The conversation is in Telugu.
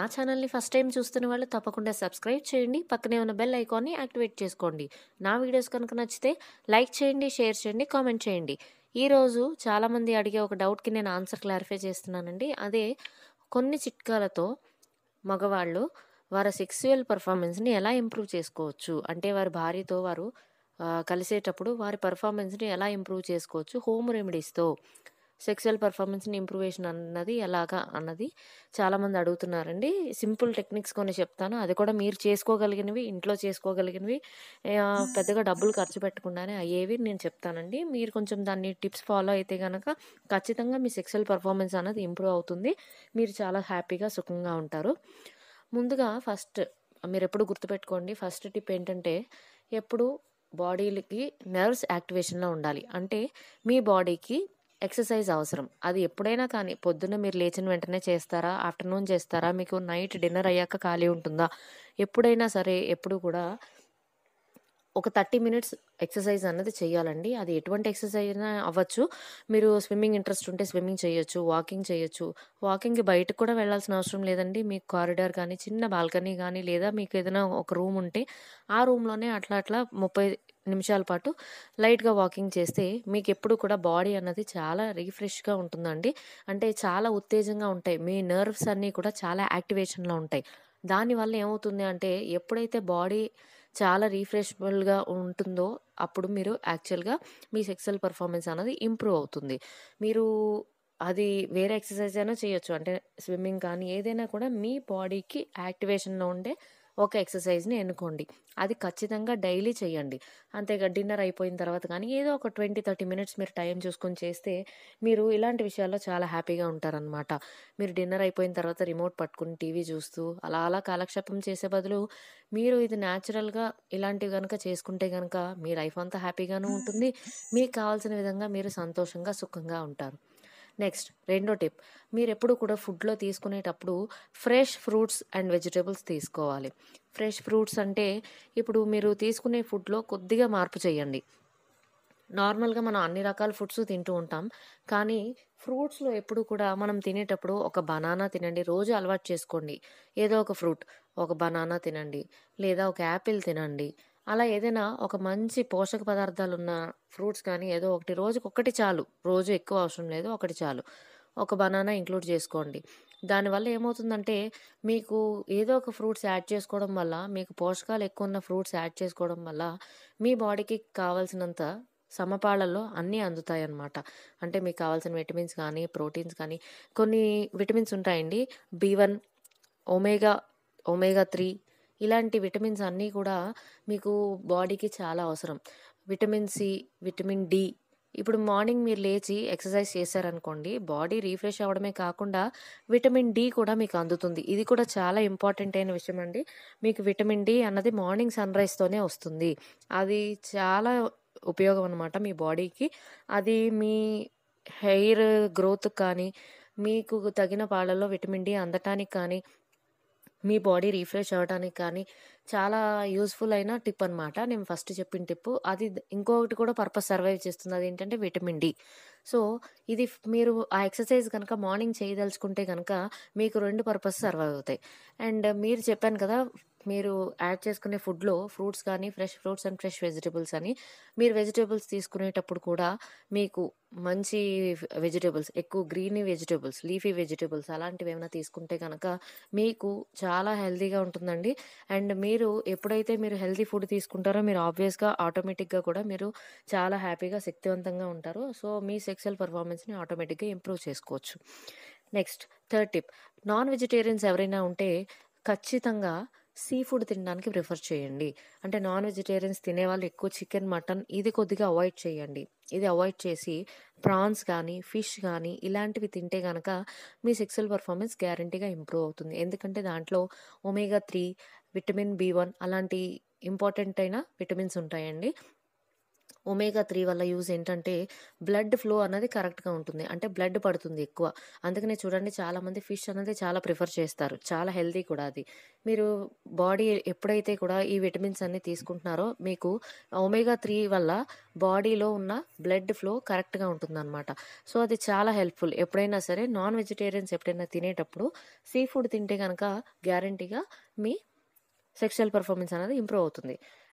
నా ఛానల్‌ని ఫస్ట్ టైమ్ చూస్తున్న వాళ్ళు తప్పకుండా సబ్స్క్రైబ్ చేయండి. పక్కనే ఉన్న బెల్ ఐకాన్‌ని యాక్టివేట్ చేసుకోండి. నా వీడియోస్ కనుక నచ్చితే లైక్ చేయండి, షేర్ చేయండి, కామెంట్ చేయండి. ఈరోజు చాలామంది అడిగే ఒక డౌట్‌కి నేను ఆన్సర్ క్లారిఫై చేస్తున్నానండి. అదే కొన్ని చిట్కాలతో మగవాళ్ళు వారి సెక్సువల్ పెర్ఫార్మన్స్‌ని ఎలా ఇంప్రూవ్ చేసుకోవచ్చు? అంటే వారి భార్యతో వారు ఆహ్, కలిసేటప్పుడు వారి పెర్ఫార్మన్స్‌ని ఎలా ఇంప్రూవ్ చేసుకోవచ్చు హోమ్ రెమెడీస్‌తో? సెక్సువల్ పెర్ఫార్మన్స్‌ని ఇంప్రూవేషన్ అన్నది ఎలాగా అన్నది చాలామంది అడుగుతున్నారండి. సింపుల్ టెక్నిక్స్ కొన్ని చెప్తాను. అది కూడా మీరు చేసుకోగలిగినవి, ఇంట్లో చేసుకోగలిగినవి ఆహ్, పెద్దగా డబ్బులు ఖర్చు పెట్టకుండానే అయ్యేవి నేను చెప్తానండి. మీరు కొంచెం దాన్ని టిప్స్ ఫాలో అయితే గనక ఖచ్చితంగా మీ సెక్సువల్ పెర్ఫార్మన్స్ అనేది ఇంప్రూవ్ అవుతుంది. మీరు చాలా హ్యాపీగా, సుఖంగా ఉంటారు. ముందుగా ఫస్ట్ మీరెప్పుడు గుర్తుపెట్టుకోండి. ఫస్ట్ టిప్ ఏంటంటే ఎప్పుడు బాడీలకి నెర్వ్స్ యాక్టివేషన్‌లో ఉండాలి. అంటే మీ బాడీకి ఎక్సర్సైజ్ అవసరం. అది ఎప్పుడైనా కానీ పొద్దున్న మీరు లేచిన వెంటనే చేస్తారా? ఆఫ్టర్‌నూన్ చేస్తారా? మీకు నైట్ డిన్నర్ అయ్యాక ఖాళీ ఉంటుందా? ఎప్పుడైనా సరే ఎప్పుడు కూడా ఒక 30 మినిట్స్ ఎక్సర్సైజ్ అన్నది చేయాలండి. అది ఎటువంటి ఎక్సర్సైజ్ అయినా అవ్వచ్చు. మీరు స్విమ్మింగ్ ఇంట్రెస్ట్ ఉంటే స్విమ్మింగ్ చేయొచ్చు. వాకింగ్ చేయొచ్చు. వాకింగ్‌కి బయటకి కూడా వెళ్ళాల్సిన అవసరం లేదండి. మీకు కారిడార్ కానీ, చిన్న బాల్కనీ గానీ లేదా మీకు ఏదైనా ఒక రూమ్ ఉంటే ఆ రూమ్‌లోనే అట్లా అట్లా 30 నిమిషాల పాటు లైట్‌గా వాకింగ్ చేస్తే మీకెప్పుడు కూడా బాడీ అన్నది చాలా రిఫ్రెష్‌గా ఉంటుందండి. అంటే చాలా ఉత్తేజంగా ఉంటాయి. మీ నెర్వ్స్ అన్నీ కూడా చాలా యాక్టివేషన్‌లో ఉంటాయి. దానివల్ల ఏమవుతుంది అంటే ఎప్పుడైతే బాడీ చాలా రిఫ్రెషబుల్‌గా ఉంటుందో అప్పుడు మీరు యాక్చువల్‌గా మీ సెక్సువల్ పెర్ఫార్మన్స్ అనేది ఇంప్రూవ్ అవుతుంది. మీరు అది వేరే ఎక్సర్సైజ్ అయినా చేయొచ్చు. అంటే స్విమ్మింగ్ కానీ ఏదైనా కూడా మీ బాడీకి యాక్టివేషన్‌లో ఉండే ఒక ఎక్సర్సైజ్‌ని ఎన్నుకోండి. అది ఖచ్చితంగా డైలీ చేయండి. అంతేగా డిన్నర్ అయిపోయిన తర్వాత కానీ ఏదో ఒక 20, 30 మినిట్స్ మీరు టైం చూసుకొని చేస్తే మీరు ఇలాంటి విషయాల్లో చాలా హ్యాపీగా ఉంటారనమాట. మీరు డిన్నర్ అయిపోయిన తర్వాత రిమోట్ పట్టుకొని టీవీ చూస్తూ అలా అలా కాలక్షేపం చేసే బదులు మీరు ఇది న్యాచురల్‌గా ఇలాంటివి గనక చేసుకుంటే గనక మీ లైఫ్ అంతా హ్యాపీగాను ఉంటుంది. మీకు కావాల్సిన విధంగా మీరు సంతోషంగా, సుఖంగా ఉంటారు. నెక్స్ట్ రెండో టిప్ మీరెప్పుడు కూడా ఫుడ్‌లో తీసుకునేటప్పుడు ఫ్రెష్ ఫ్రూట్స్ అండ్ వెజిటబుల్స్ తీసుకోవాలి. ఫ్రెష్ ఫ్రూట్స్ అంటే ఇప్పుడు మీరు తీసుకునే ఫుడ్‌లో కొద్దిగా మార్పు చేయండి. నార్మల్‌గా మనం అన్ని రకాల ఫుడ్స్ తింటూ ఉంటాం. కానీ ఫ్రూట్స్‌లో ఎప్పుడు కూడా మనం తినేటప్పుడు ఒక బనానా తినండి. రోజు అలవాటు చేసుకోండి. ఏదో ఒక ఫ్రూట్ ఒక బనానా తినండి. లేదా ఒక యాపిల్ తినండి. అలా ఏదైనా ఒక మంచి పోషక పదార్థాలున్న ఫ్రూట్స్ కానీ ఏదో ఒకటి రోజుకొక్కటి చాలు. రోజు ఎక్కువ అవసరం లేదు. ఒకటి చాలు. ఒక బనానా ఇంక్లూడ్ చేసుకోండి. దానివల్ల ఏమవుతుందంటే మీకు ఏదో ఒక ఫ్రూట్స్ యాడ్ చేసుకోవడం వల్ల మీకు పోషకాలు ఎక్కువున్న ఫ్రూట్స్ యాడ్ చేసుకోవడం వల్ల మీ బాడీకి కావాల్సినంత సమపాళ్లలో అన్నీ అందుతాయన్నమాట. అంటే మీకు కావాల్సిన విటమిన్స్ కానీ, ప్రోటీన్స్ కానీ కొన్ని విటమిన్స్ ఉంటాయండి. బి1, ఒమేగా, ఒమేగా 3 ఇలాంటి విటమిన్స్ అన్నీ కూడా మీకు బాడీకి చాలా అవసరం. విటమిన్ సి, విటమిన్ డి ఇప్పుడు మార్నింగ్ మీరు లేచి ఎక్సర్సైజ్ చేశారనుకోండి బాడీ రిఫ్రెష్ అవ్వడమే కాకుండా విటమిన్ డి కూడా మీకు అందుతుంది. ఇది కూడా చాలా ఇంపార్టెంట్ అయిన విషయం అండి. మీకు విటమిన్ డి అన్నది మార్నింగ్ సన్‌రైజ్‌తోనే వస్తుంది. అది చాలా ఉపయోగం అనమాట మీ బాడీకి. అది మీ హెయిర్ గ్రోత్‌కి కానీ, మీకు తగిన పాళ్లలో విటమిన్ డి అందటానికి కానీ, మీ బాడీ రిఫ్రెష్ అవ్వటానికి కానీ చాలా యూజ్‌ఫుల్ అయిన టిప్ అనమాట. నేను ఫస్ట్ చెప్పిన టిప్పు. అది ఇంకొకటి కూడా పర్పస్ సర్వైవ్ చేస్తుంది. అదేంటంటే విటమిన్ డి. సో, ఇది ఫ్ మీరు ఆ ఎక్సర్సైజ్ గనక మార్నింగ్ చేయదలుచుకుంటే గనక మీకు 2 పర్పస్ సర్వైవ్ అవుతాయి. అండ్ మీరు చెప్పాను కదా! మీరు యాడ్ చేసుకునే ఫుడ్‌లో ఫ్రూట్స్ కానీ, fresh fruits and fresh vegetables అని. మీరు వెజిటబుల్స్ తీసుకునేటప్పుడు కూడా మీకు మంచి వెజిటబుల్స్ ఎక్కువ గ్రీనీ వెజిటబుల్స్, లీఫీ వెజిటబుల్స్ అలాంటివి ఏమైనా తీసుకుంటే గనక మీకు చాలా హెల్తీగా ఉంటుందండి. అండ్ మీరు ఎప్పుడైతే మీరు హెల్తీ ఫుడ్ తీసుకుంటారో మీరు ఆబ్వియస్‌గా ఆటోమేటిక్‌గా కూడా మీరు చాలా హ్యాపీగా, శక్తివంతంగా ఉంటారు. సో, మీ సెక్సువల్ పెర్ఫార్మన్స్‌ని ఆటోమేటిక్‌గా ఇంప్రూవ్ చేసుకోవచ్చు. Next third tip non vegetarians ఎవరైనా ఉంటే ఖచ్చితంగా సీ ఫుడ్ తినడానికి ప్రిఫర్ చేయండి. అంటే నాన్ వెజిటేరియన్స్ తినేవాళ్ళు ఎక్కువ చికెన్, మటన్ ఇది కొద్దిగా అవాయిడ్ చేయండి. ఇది అవాయిడ్ చేసి ప్రాన్స్ కానీ, ఫిష్ కానీ ఇలాంటివి తింటే గనక మీ సెక్సువల్ పెర్ఫార్మన్స్ గ్యారంటీగా ఇంప్రూవ్ అవుతుంది. ఎందుకంటే దాంట్లో ఒమేగా 3, విటమిన్ బి1 అలాంటి ఇంపార్టెంట్ అయిన విటమిన్స్ ఉంటాయండి. ఒమేగా త్రీ వల్ల యూజ్ ఏంటంటే బ్లడ్ ఫ్లో అన్నది కరెక్ట్గా ఉంటుంది అంటే బ్లడ్ పడుతుంది ఎక్కువ అందుకనే చూడండి చాలామంది ఫిష్ అనేది చాలా ప్రిఫర్ చేస్తారు చాలా హెల్తీ కూడా అది మీరు బాడీ ఎప్పుడైతే కూడా ఈ విటమిన్స్ అన్ని తీసుకుంటున్నారో మీకు ఒమేగా త్రీ వల్ల బాడీలో ఉన్న బ్లడ్ ఫ్లో కరెక్ట్గా ఉంటుందన్నమాట సో అది చాలా హెల్ప్ఫుల్ ఎప్పుడైనా సరే నాన్ వెజిటేరియన్స్ ఎప్పుడైనా తినేటప్పుడు సీ ఫుడ్ తింటే కనుక గ్యారంటీగా మీ సెక్షువల్ పర్ఫార్మెన్స్ అనేది ఇంప్రూవ్ అవుతుంది